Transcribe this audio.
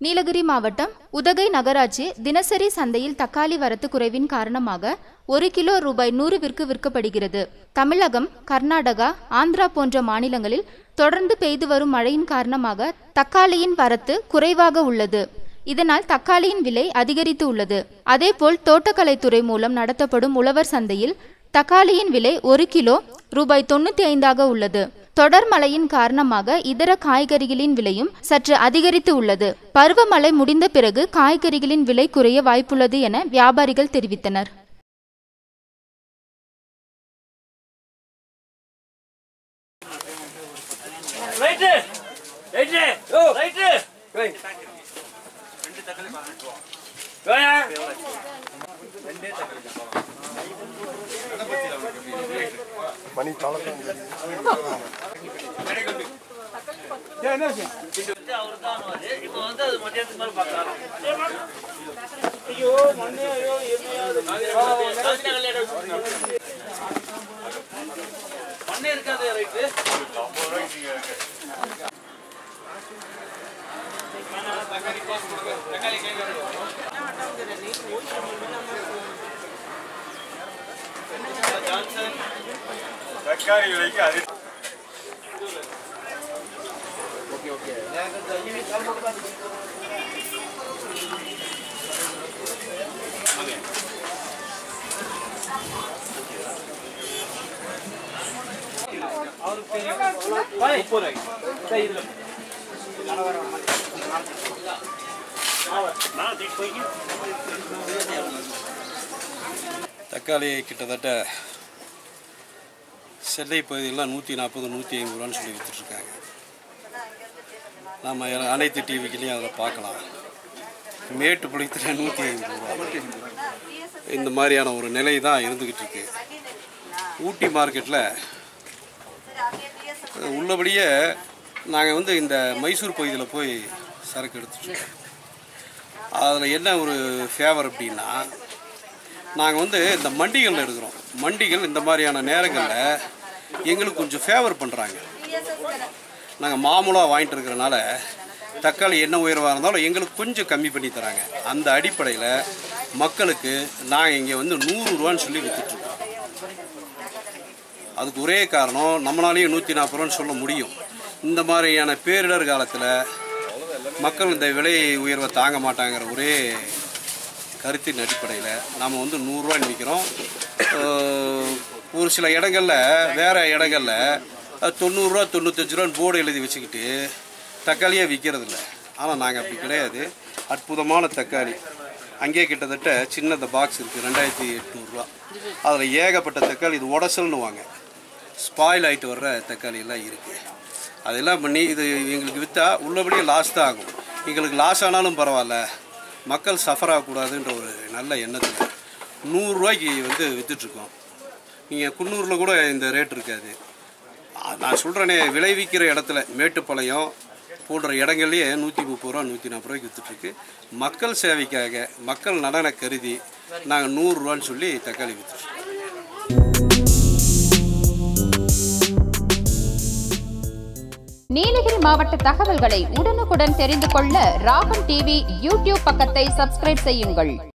நீலகிரி மாவட்டம் உதகை நகராட்சி தினசரி சந்தையில் தக்காளி வரத்து குறைவின் காரணமாக ஒரு கிலோ ரூபாய் நூறுவிற்கு விற்கப்படுகிறது தமிழகம் கர்நாடகா ஆந்திரா போன்ற மாநிலங்களில் தொடர்ந்து பெய்து வரும் மழையின் காரணமாக தக்காளியின் வரத்து குறைவாக உள்ளது இதனால் தக்காளியின் விலை அதிகரித்து உள்ளது அதேபோல் தோட்டக்கலைத்துறை மூலம் நடத்தப்படும் உழவர் சந்தையில் தக்காளியின் விலை ஒரு கிலோ ரூபாய் தொண்ணூத்தி ஐந்தாக உள்ளது தொடர் மழையின் காரணமாக இதர காய்கறிகளின் விலையும் சற்று அதிகரித்து உள்ளது பருவமழை முடிந்த பிறகு காய்கறிகளின் விலை குறைய வாய்ப்புள்ளது என வியாபாரிகள் தெரிவித்தனர் ரைட்டு ரைட்டு ரைட்டு வேணா மணி காலத்தான் அவர் தான் இப்போ வந்து அது மத்தியானத்துக்கு மேலே பார்க்கலாம் மண்ணே இருக்காது ரைட்டு தக்காளி விலைக்கு அது தக்காளி கிட்டத்தட்ட செல்லை பகுதியெல்லாம் நூற்றி நாற்பது நூற்றி ஐம்பது ரூபான்னு சொல்லி விற்றுட்ருக்காங்க நம்ம எ- அனைத்து டிவிக்கிலையும் அதில் பார்க்கலாம் மேட்டுப்பாளையத்தில் நூற்றி ஐம்பது ரூபா இந்த மாதிரியான ஒரு நிலை தான் இருந்துக்கிட்டு இருக்கு ஊட்டி மார்க்கெட்டில் உள்ளபடியே நாங்கள் வந்து இந்த மைசூர் பகுதியில் போய் சரக்கு எடுத்துட்ருக்கோம் அதில் என்ன ஒரு ஃபேவர் அப்படின்னா நாங்கள் வந்து இந்த மண்டிகளில் எடுக்கிறோம் மண்டிகள் இந்த மாதிரியான நேரங்களில் எங்களுக்கு கொஞ்சம் ஃபேவர் பண்ணுறாங்க நாங்கள் மாமூலாக வாங்கிட்டு இருக்கிறனால தக்காளி என்ன உயர்வாக இருந்தாலும் எங்களுக்கு கொஞ்சம் கம்மி பண்ணி தராங்க அந்த அடிப்படையில் மக்களுக்கு நாங்கள் இங்கே வந்து நூறுரூவான்னு சொல்லி விற்றுட்ருக்கோம் அதுக்கு ஒரே காரணம் நம்மளாலேயும் நூற்றி நாற்பது ரூபான்னு சொல்ல முடியும் இந்த மாதிரியான பேரிடர் காலத்தில் மக்கள் இந்த விலை உயர்வை தாங்க மாட்டாங்கிற ஒரே கருத்தின் அடிப்படையில் நாம் வந்து நூறுரூவான்னு விற்கிறோம் ஒரு சில இடங்களில் வேறு இடங்களில் அஹ், தொண்ணூறுரூவா தொண்ணூத்தஞ்சு ரூபான்னு போர்டு எழுதி வச்சுக்கிட்டு தக்காளியே விற்கிறதில்ல ஆனால் நாங்கள் அப்படி கிடையாது அற்புதமான தக்காளி அங்கேயே கிட்டத்தட்ட சின்ன இந்த பாக்ஸ் இருக்குது ரெண்டாயிரத்தி எட்நூறுரூவா அதில் ஏகப்பட்ட தக்காளி இது உடசல்னு வாங்க ஸ்பாயில் ஆகிட்டு வர்ற தக்காளி எல்லாம் இருக்குது அதெல்லாம் பண்ணி இது எங்களுக்கு விற்றா உள்ளபடியே லாஸ் தான் ஆகும் எங்களுக்கு லாஸ் ஆனாலும் பரவாயில்ல மக்கள் சஃபர் ஆகக்கூடாதுன்ற ஒரு நல்ல எண்ணத்தில் நூறுரூவாய்க்கு வந்து விற்றுட்ருக்கோம் நீங்கள் குன்னூரில் கூட இந்த ரேட் இருக்காது அ- நான் சொல்கிறேனே விளைவிக்கிற இடத்துல மேட்டுப்பாளையம் போன்ற இடங்கள்லேயே நூற்றி முப்பது ரூபா நூற்றி நாற்பது ரூபாய்க்கு விற்றுட்ருக்கு மக்கள் சேவைக்காக மக்கள் நலனை கருதி நாங்கள் நூறுரூவான்னு சொல்லி தக்காளி விற்றுட்ருக்கோம் நீலகிரி மாவட்ட தகவல்களை உடனுக்குடன் தெரிந்து கொள்ள ராகம் டிவி யூடியூப் பக்கத்தை சப்ஸ்கிரைப் செய்யுங்கள்